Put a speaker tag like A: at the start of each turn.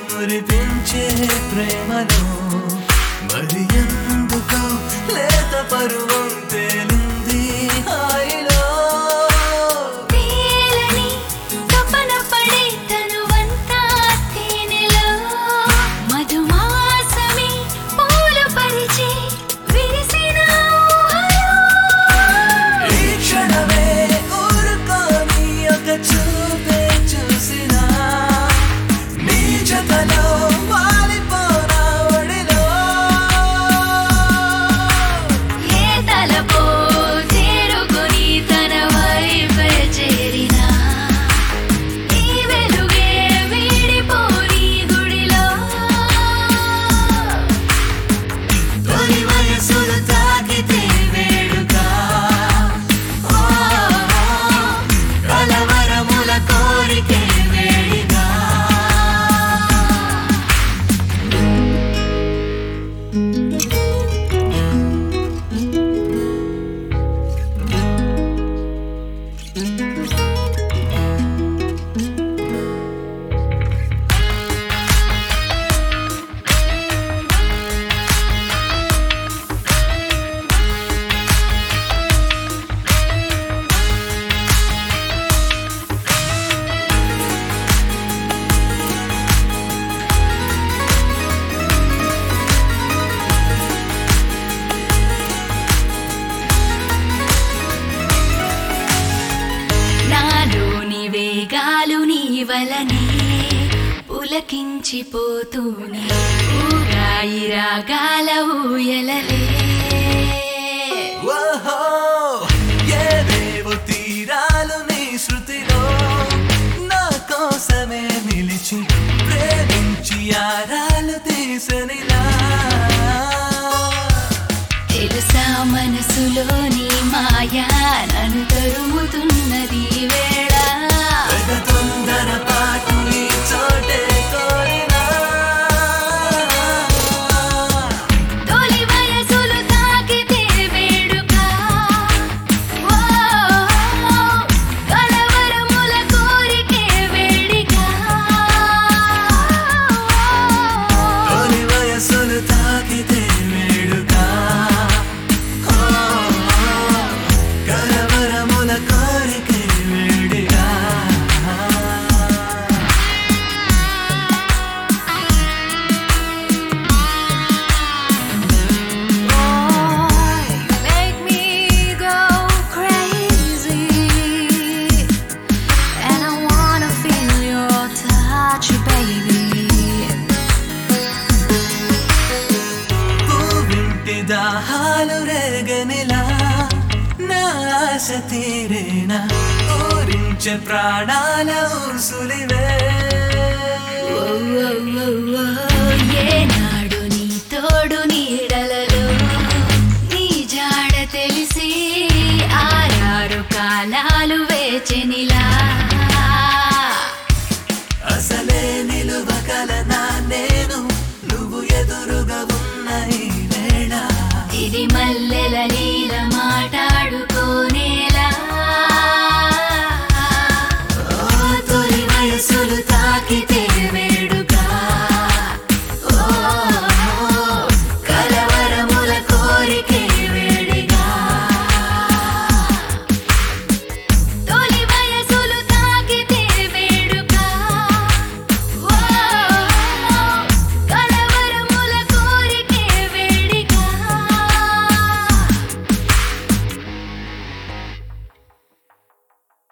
A: మురిపించే ప్రేమలో మరి ఎందుకో లేత పరువం తేలింది హాయిలో
B: తేలని తపన పడే తనువంతా తేనెలో మధుమాసమే పూలు పరిచే విరిసిన ఊహలో
A: ఈ క్షణమే ఊరుకోని ఒక చూపే చూసినా నీ జతలో వాలిపోనా ఒడిలో
B: ఏ తలపో చేరుకొని తన వైపే చేరినా ఈ వెలుగే వీడిపోని గుడిలో
A: తొలి వయసులు తాకితే వేడుక ఓ, కలవరముల కోరికే వేడిగా
B: నాలోని వేగాలు నీ వలనే పులకించిపోతూనే ఊగాయి రాగాల ఊయలలే
A: ఓహో ఏదేవో తీరాలు నీ శృతిలో నా కోసమే నిలిచి ప్రేమించి ఆరాలు తీసనిలా
B: తెలుసా మనసులోని మాయా నన్ను తరుముతున్నది ఈ వేళ
A: పెద్ద తొందర పాటు ఈ చోటే కోరినా
B: తొలి వయసులు తాకితే వేడుక ఓ, కలవరముల కోరికే వేడిగా
A: తొలి వయసులు తాకితే వేడుక ఓ, కలవరముల కోరికే వేడిగా
B: Make me go crazy, and I wanna feel your touch, baby.
A: పువ్వింటి దాహాలు రేగనిలా నా ఆశ తీరేనా ఊరించే ప్రాణాల ఊసులివే
B: ఓ, ఓ, ఓ, ఓ, ఏనాడు నీ తోడు నీడల